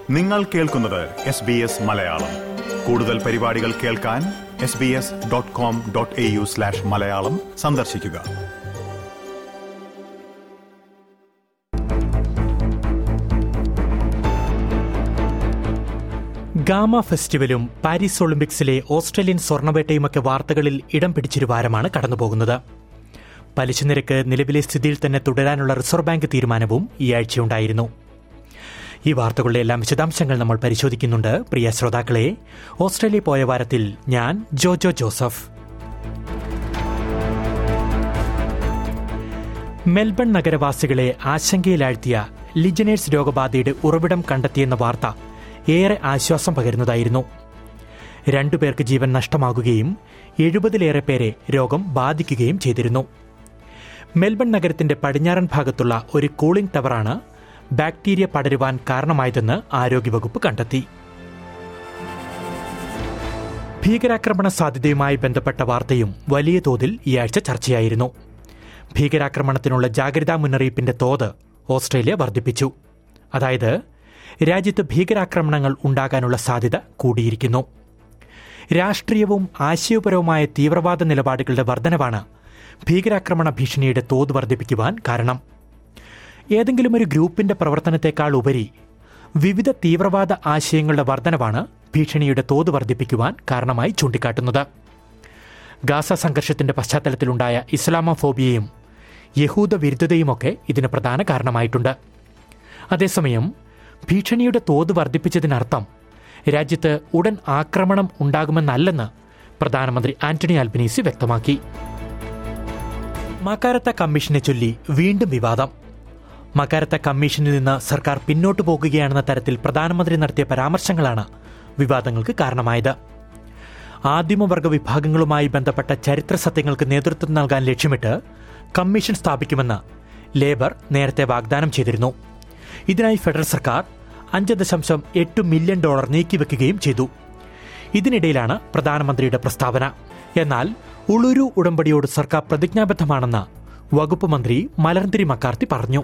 നിങ്ങൾ കേൾക്കുന്നത് S B S Malayalam കൂടുതൽ പരിപാടികൾ കേൾക്കാൻ S B S dot com dot A U slash Malayalam സന്ദർശിക്കുക ഗാമ ഫെസ്റ്റിവലും പാരീസ് ഒളിമ്പിക്സിലെ ഓസ്ട്രേലിയൻ സ്വർണ്ണവേട്ടയുമൊക്കെ വാർത്തകളിൽ ഇടം പിടിച്ചൊരു വാരമാണ് കടന്നുപോകുന്നത് പലിശ നിരക്ക് നിലവിലെ സ്ഥിതിയിൽ തന്നെ തുടരാനുള്ള റിസർവ് ബാങ്ക് തീരുമാനവും ഈ ആഴ്ചയുണ്ടായിരുന്നു ഈ വാർത്തകളുടെ എല്ലാം വിശദാംശങ്ങൾ നമ്മൾ പരിശോധിക്കുന്നുണ്ട് പ്രിയ ശ്രോതാക്കളെ ഓസ്ട്രേലിയ പോയ വാരത്തിൽ ഞാൻ ജോജോ ജോസഫ് മെൽബൺ നഗരവാസികളെ ആശങ്കയിലാഴ്ത്തിയ ലിജനേഴ്സ് രോഗബാധയുടെ ഉറവിടം കണ്ടെത്തിയെന്ന വാർത്ത ഏറെ ആശ്വാസം പകരുന്നതായിരുന്നു രണ്ടുപേർക്ക് ജീവൻ നഷ്ടമാകുകയും എഴുപതിലേറെ പേരെ രോഗം ബാധിക്കുകയും ചെയ്തിരുന്നു മെൽബൺ നഗരത്തിന്റെ പടിഞ്ഞാറൻ ഭാഗത്തുള്ള ഒരു കൂളിംഗ് ടവറാണ് ബാക്ടീരിയ പടരുവാൻ കാരണമായതെന്ന് ആരോഗ്യവകുപ്പ് കണ്ടെത്തി ഭീകരാക്രമണ സാധ്യതയുമായി ബന്ധപ്പെട്ട വാർത്തയും വലിയ തോതിൽ ഈ ആഴ്ച ചർച്ചയായിരുന്നു ഭീകരാക്രമണത്തിനുള്ള ജാഗ്രതാ മുന്നറിയിപ്പിന്റെ തോത് ഓസ്ട്രേലിയ വർദ്ധിപ്പിച്ചു അതായത് രാജ്യത്ത് ഭീകരാക്രമണങ്ങൾ ഉണ്ടാകാനുള്ള സാധ്യത കൂടിയിരിക്കുന്നു രാഷ്ട്രീയവും ആശയപരവുമായ തീവ്രവാദ നിലപാടുകളുടെ വർധനവാണ് ഭീകരാക്രമണ ഭീഷണിയുടെ തോത് വർദ്ധിപ്പിക്കുവാൻ കാരണം ഏതെങ്കിലും ഒരു ഗ്രൂപ്പിന്റെ പ്രവർത്തനത്തെക്കാൾ ഉപരി വിവിധ തീവ്രവാദ ആശയങ്ങളുടെ വർധനവാണ് ഭീഷണിയുടെ തോത് വർദ്ധിപ്പിക്കുവാൻ കാരണമായി ചൂണ്ടിക്കാട്ടുന്നത് ഗാസ സംഘർഷത്തിന്റെ പശ്ചാത്തലത്തിലുണ്ടായ ഇസ്ലാമോഫോബിയയും യഹൂദ വിരുദ്ധതയുമൊക്കെ ഇതിന് പ്രധാന കാരണമായിട്ടുണ്ട് അതേസമയം ഭീഷണിയുടെ തോത് വർദ്ധിപ്പിച്ചതിനർത്ഥം രാജ്യത്ത് ഉടൻ ആക്രമണം ഉണ്ടാകുമെന്നല്ലെന്ന് പ്രധാനമന്ത്രി ആന്റണി ആൽബനീസി വ്യക്തമാക്കി മക്കാരത്ത കമ്മീഷനെ ചൊല്ലി വീണ്ടും വിവാദം മക്കാരത്ത കമ്മീഷനിൽ നിന്ന് സർക്കാർ പിന്നോട്ടു പോകുകയാണെന്ന തരത്തിൽ പ്രധാനമന്ത്രി നടത്തിയ പരാമർശങ്ങളാണ് വിവാദങ്ങൾക്ക് കാരണമായത് ആദിമവർഗ വിഭാഗങ്ങളുമായി ബന്ധപ്പെട്ട ചരിത്ര സത്യങ്ങൾക്ക് നേതൃത്വം നൽകാൻ ലക്ഷ്യമിട്ട് കമ്മീഷൻ സ്ഥാപിക്കുമെന്ന് ലേബർ നേരത്തെ വാഗ്ദാനം ചെയ്തിരുന്നു ഇതിനായി ഫെഡറൽ സർക്കാർ അഞ്ച് ദശാംശം എട്ട് മില്യൺ ഡോളർ നീക്കിവെക്കുകയും ചെയ്തു ഇതിനിടയിലാണ് പ്രധാനമന്ത്രിയുടെ പ്രസ്താവന എന്നാൽ ഉളുരു ഉടമ്പടിയോട് സർക്കാർ പ്രതിജ്ഞാബദ്ധമാണെന്ന് വകുപ്പ് മന്ത്രി മലർന്തിരി മക്കാർത്തി പറഞ്ഞു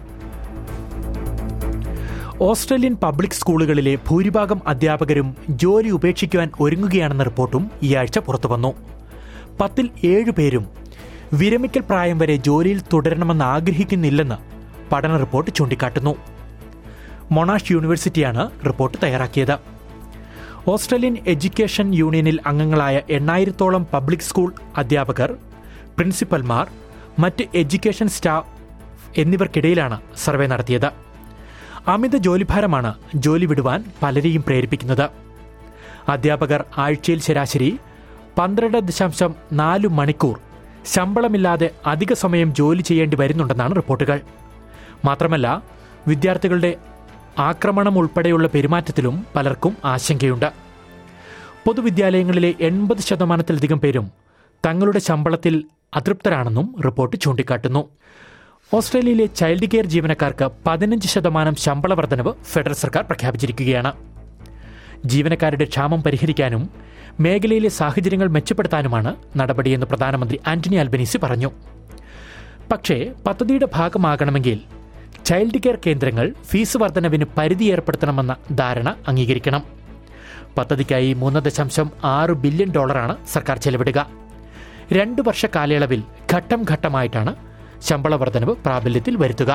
ഓസ്ട്രേലിയൻ പബ്ലിക് സ്കൂളുകളിലെ ഭൂരിഭാഗം അധ്യാപകരും ജോലി ഉപേക്ഷിക്കുവാൻ ഒരുങ്ങുകയാണെന്ന റിപ്പോർട്ടും ഈ ആഴ്ച പുറത്തുവന്നു പത്തിൽ ഏഴുപേരും വിരമിക്കൽ പ്രായം വരെ ജോലിയിൽ തുടരണമെന്ന് ആഗ്രഹിക്കുന്നില്ലെന്ന് പഠന റിപ്പോർട്ട് ചൂണ്ടിക്കാട്ടുന്നു മൊണാഷ് യൂണിവേഴ്സിറ്റിയാണ് റിപ്പോർട്ട് തയ്യാറാക്കിയത് ഓസ്ട്രേലിയൻ എഡ്യൂക്കേഷൻ യൂണിയനിൽ അംഗങ്ങളായ എണ്ണായിരത്തോളം പബ്ലിക് സ്കൂൾ അധ്യാപകർ പ്രിൻസിപ്പൽമാർ മറ്റ് എഡ്യൂക്കേഷൻ സ്റ്റാഫ് എന്നിവർക്കിടയിലാണ് സർവേ നടത്തിയത് അമിത ജോലിഭാരമാണ് ജോലി വിടുവാൻ പലരെയും പ്രേരിപ്പിക്കുന്നത് അധ്യാപകർ ആഴ്ചയിൽ ശരാശരി പന്ത്രണ്ട് ദശാംശം നാല് മണിക്കൂർ ശമ്പളമില്ലാതെ അധിക സമയം ജോലി ചെയ്യേണ്ടി വരുന്നുണ്ടെന്നാണ് റിപ്പോർട്ടുകൾ മാത്രമല്ല വിദ്യാർത്ഥികളുടെ ആക്രമണം ഉൾപ്പെടെയുള്ള പെരുമാറ്റത്തിലും പലർക്കും ആശങ്കയുണ്ട് പൊതുവിദ്യാലയങ്ങളിലെ എൺപത് ശതമാനത്തിലധികം പേരും തങ്ങളുടെ ശമ്പളത്തിൽ അതൃപ്തരാണെന്നും റിപ്പോർട്ട് ചൂണ്ടിക്കാട്ടുന്നു ഓസ്ട്രേലിയയിലെ ചൈൽഡ് കെയർ ജീവനക്കാർക്ക് പതിനഞ്ച് ശതമാനം ശമ്പള വർധനവ് ഫെഡറൽ സർക്കാർ പ്രഖ്യാപിച്ചിരിക്കുകയാണ് ജീവനക്കാരുടെ ക്ഷാമം പരിഹരിക്കാനും മേഖലയിലെ സാഹചര്യങ്ങൾ മെച്ചപ്പെടുത്താനുമാണ് നടപടിയെന്ന് പ്രധാനമന്ത്രി ആന്റണി അൽബനീസി പറഞ്ഞു പക്ഷേ പദ്ധതിയുടെ ഭാഗമാകണമെങ്കിൽ ചൈൽഡ് കെയർ കേന്ദ്രങ്ങൾ ഫീസ് വർധനവിന് പരിധി ഏർപ്പെടുത്തണമെന്ന ധാരണ അംഗീകരിക്കണം പദ്ധതിക്കായി മൂന്ന് ദശാംശം ആറ് ബില്യൺ ഡോളറാണ് സർക്കാർ ചെലവിടുക രണ്ടു വർഷ കാലയളവിൽ ഘട്ടം ഘട്ടമായിട്ടാണ് ശമ്പള വർധനവ് പ്രാബല്യത്തിൽ വരുത്തുക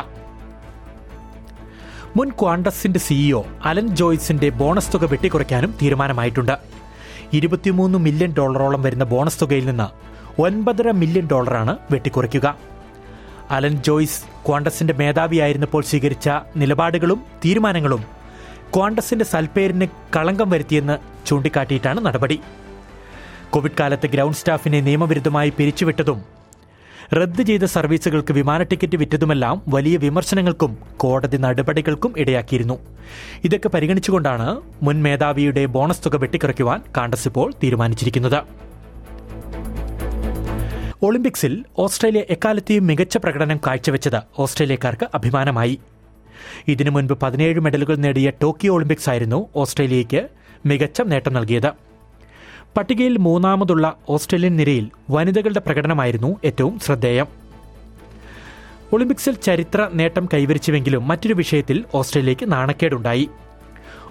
മുൻ ക്വാണ്ടസിന്റെ സിഇഒ അലൻ ജോയ്സിന്റെ ബോണസ് തുക വെട്ടിക്കുറയ്ക്കാനും തീരുമാനമായിട്ടുണ്ട് ഇരുപത്തിമൂന്ന് മില്യൺ ഡോളറോളം വരുന്ന ബോണസ് തുകയിൽ നിന്ന് ഒൻപതര മില്യൺ ഡോളറാണ് വെട്ടിക്കുറയ്ക്കുക അലൻ ജോയ്സ് ക്വാണ്ടസിന്റെ മേധാവിയായിരുന്നപ്പോൾ സ്വീകരിച്ച നിലപാടുകളും തീരുമാനങ്ങളും ക്വാണ്ടസിന്റെ സൽപ്പേരിന് കളങ്കം വരുത്തിയെന്ന് ചൂണ്ടിക്കാട്ടിയിട്ടാണ് നടപടി കോവിഡ് കാലത്ത് ഗ്രൗണ്ട് സ്റ്റാഫിനെ നിയമവിരുദ്ധമായി പിരിച്ചുവിട്ടതും റദ്ദ് ചെയ്ത സർവീസുകൾക്ക് വിമാന ടിക്കറ്റ് വിറ്റതുമെല്ലാം വലിയ വിമർശനങ്ങൾക്കും കോടതി നടപടികൾക്കും ഇടയാക്കിയിരുന്നു ഇതൊക്കെ പരിഗണിച്ചുകൊണ്ടാണ് മുൻ മേധാവിയുടെ ബോണസ് തുക വെട്ടിക്കുറയ്ക്കുവാൻ കാണ്ടസ് ഇപ്പോൾ തീരുമാനിച്ചിരിക്കുന്നത് ഒളിമ്പിക്സിൽ ഓസ്ട്രേലിയ എക്കാലത്തെയും മികച്ച പ്രകടനം കാഴ്ചവെച്ചത് ഓസ്ട്രേലിയക്കാർക്ക് അഭിമാനമായി ഇതിനു മുൻപ് പതിനേഴ് മെഡലുകൾ നേടിയ ടോക്കിയോ ഒളിമ്പിക്സ് ആയിരുന്നു ഓസ്ട്രേലിയയ്ക്ക് മികച്ച നേട്ടം നൽകിയത് പട്ടികയിൽ മൂന്നാമതുള്ള ഓസ്ട്രേലിയൻ നിരയിൽ വനിതകളുടെ പ്രകടനമായിരുന്നു ഏറ്റവും ശ്രദ്ധേയം ഒളിമ്പിക്സിൽ ചരിത്ര നേട്ടം കൈവരിച്ചുവെങ്കിലും മറ്റൊരു വിഷയത്തിൽ ഓസ്ട്രേലിയയ്ക്ക് നാണക്കേടുണ്ടായി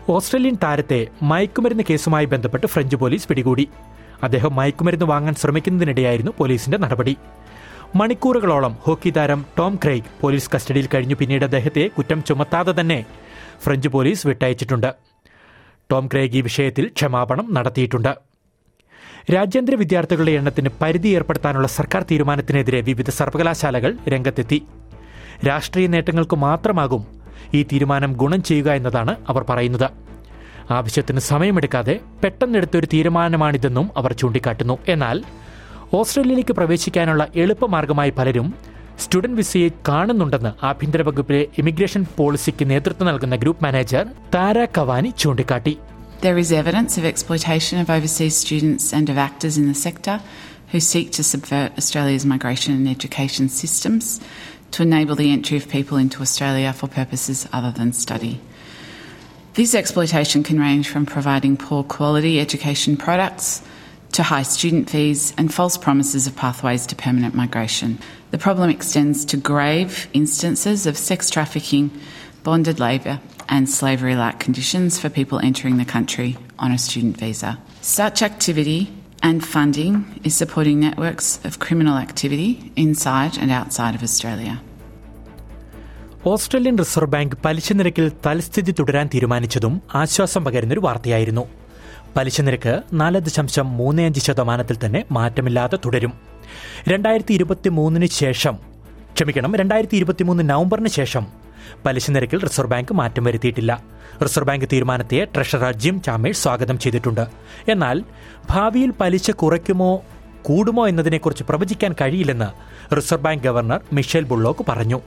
ഓസ്ട്രേലിയൻ താരത്തെ മയക്കുമരുന്ന് കേസുമായി ബന്ധപ്പെട്ട് ഫ്രഞ്ച് പോലീസ് പിടികൂടി അദ്ദേഹം മയക്കുമരുന്ന് വാങ്ങാൻ ശ്രമിക്കുന്നതിനിടെയായിരുന്നു പോലീസിന്റെ നടപടി മണിക്കൂറുകളോളം ഹോക്കി താരം ടോം ക്രെയ്ഗ് പോലീസ് കസ്റ്റഡിയിൽ കഴിഞ്ഞു പിന്നീട് അദ്ദേഹത്തെ കുറ്റം ചുമത്താതെ തന്നെ ഫ്രഞ്ച് പോലീസ് വിട്ടയച്ചിട്ടുണ്ട് ടോം ക്രെയ്ഗ് ഈ വിഷയത്തിൽ ക്ഷമാപണം നടത്തിയിട്ടുണ്ട് രാജ്യാന്തര വിദ്യാർത്ഥികളുടെ എണ്ണത്തിന് പരിധി ഏർപ്പെടുത്താനുള്ള സർക്കാർ തീരുമാനത്തിനെതിരെ വിവിധ സർവകലാശാലകൾ രംഗത്തെത്തി രാഷ്ട്രീയ നേട്ടങ്ങൾക്ക് മാത്രമാകും ഈ തീരുമാനം ഗുണം ചെയ്യുക എന്നതാണ് അവർ പറയുന്നത് ആവശ്യത്തിന് സമയമെടുക്കാതെ പെട്ടെന്നെടുത്തൊരു തീരുമാനമാണിതെന്നും അവർ ചൂണ്ടിക്കാട്ടുന്നു എന്നാൽ ഓസ്ട്രേലിയയിലേക്ക് പ്രവേശിക്കാനുള്ള എളുപ്പമാർഗമായി പലരും സ്റ്റുഡന്റ് വിസയെ കാണുന്നുണ്ടെന്ന് ആഭ്യന്തര വകുപ്പിലെ ഇമിഗ്രേഷൻ പോളിസിക്ക് നേതൃത്വം നൽകുന്ന ഗ്രൂപ്പ് മാനേജർ താര കവാനി ചൂണ്ടിക്കാട്ടി There is evidence of exploitation of overseas students and of actors in the sector who seek to subvert Australia's migration and education systems to enable the entry of people into Australia for purposes other than study. This exploitation can range from providing poor quality education products to high student fees and false promises of pathways to permanent migration. The problem extends to grave instances of sex trafficking, bonded labour, and slavery like conditions for people entering the country on a student visa. Such activity and funding is supporting networks of criminal activity inside and outside of Australia. Australian reserve bank പലിശ നിരക്കിൽ തൽസ്ഥിതി തുടരാൻ തീരുമാനിച്ചതും ആശ്വാസം പകരുന്നൊരു വാർത്തയായിരുന്നു പലിശ നിരക്ക് നാല് ദശാംശം മൂന്ന് അഞ്ച് ശതമാനത്തിൽ തന്നെ മാറ്റമില്ലാതെ തുടരും രണ്ടായിരത്തി ഇരുപത്തി മൂന്നിന് ശേഷം ക്ഷമിക്കണം രണ്ടായിരത്തി ഇരുപത്തിമൂന്ന് നവംബറിന് ശേഷം പലിശ നിരക്കിൽ റിസർവ് ബാങ്ക് മാറ്റം വരുത്തിയിട്ടില്ല റിസർവ് ബാങ്ക് തീരുമാനത്തെ ട്രഷറർ ജിം ചാമേഴ്സ് സ്വാഗതം ചെയ്തിട്ടുണ്ട് എന്നാൽ ഭാവിയിൽ പലിശ കുറയ്ക്കുമോ കൂടുമോ എന്നതിനെക്കുറിച്ച് പ്രവചിക്കാൻ കഴിയില്ലെന്ന് reserve bank governor Michele Bullock പറഞ്ഞു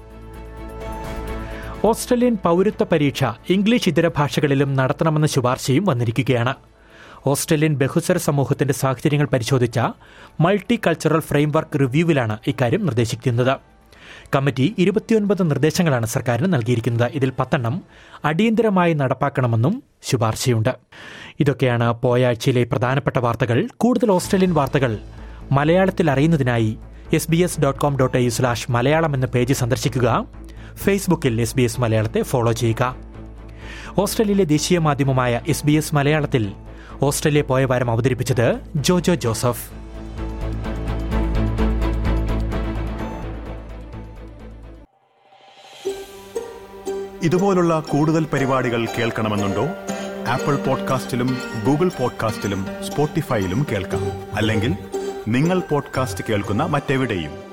ഓസ്ട്രേലിയൻ പൗരത്വ പരീക്ഷ ഇംഗ്ലീഷ് ഇതര ഭാഷകളിലും നടത്തണമെന്ന ശുപാർശയും വന്നിരിക്കുകയാണ് ഓസ്ട്രേലിയൻ ബഹുസ്വര സമൂഹത്തിന്റെ സാഹചര്യങ്ങൾ പരിശോധിച്ച മൾട്ടി കൾച്ചറൽ ഫ്രെയിംവർക്ക് റിവ്യൂവിലാണ് ഇക്കാര്യം നിർദ്ദേശിക്കുന്നത് കമ്മിറ്റി ഇരുപത്തിയൊൻപത് നിർദ്ദേശങ്ങളാണ് സർക്കാരിന് നൽകിയിരിക്കുന്നത് ഇതിൽ പത്തെണ്ണം അടിയന്തരമായി നടപ്പാക്കണമെന്നും ശുപാർശയുണ്ട് ഇതൊക്കെയാണ് പോയ ആഴ്ചയിലെ പ്രധാനപ്പെട്ട വാർത്തകൾ കൂടുതൽ ഓസ്ട്രേലിയൻ വാർത്തകൾ മലയാളത്തിൽ അറിയുന്നതിനായി S B S dot com dot U slash Malayalam എന്ന പേജ് സന്ദർശിക്കുക ഫേസ്ബുക്കിൽ എസ് ബി എസ് മലയാളത്തെ ഫോളോ ചെയ്യുക ഓസ്ട്രേലിയയിലെ ദേശീയ മാധ്യമമായ എസ് ബി എസ് മലയാളത്തിൽ ഓസ്ട്രേലിയ പോയ വാരം അവതരിപ്പിച്ചത് ജോജോ ജോസഫ് ഇതുപോലുള്ള കൂടുതൽ പരിപാടികൾ കേൾക്കണമെന്നുണ്ടോ ആപ്പിൾ പോഡ്കാസ്റ്റിലും ഗൂഗിൾ പോഡ്കാസ്റ്റിലും സ്പോട്ടിഫൈയിലും കേൾക്കാം അല്ലെങ്കിൽ നിങ്ങൾ പോഡ്കാസ്റ്റ് കേൾക്കുന്ന മറ്റെവിടെയും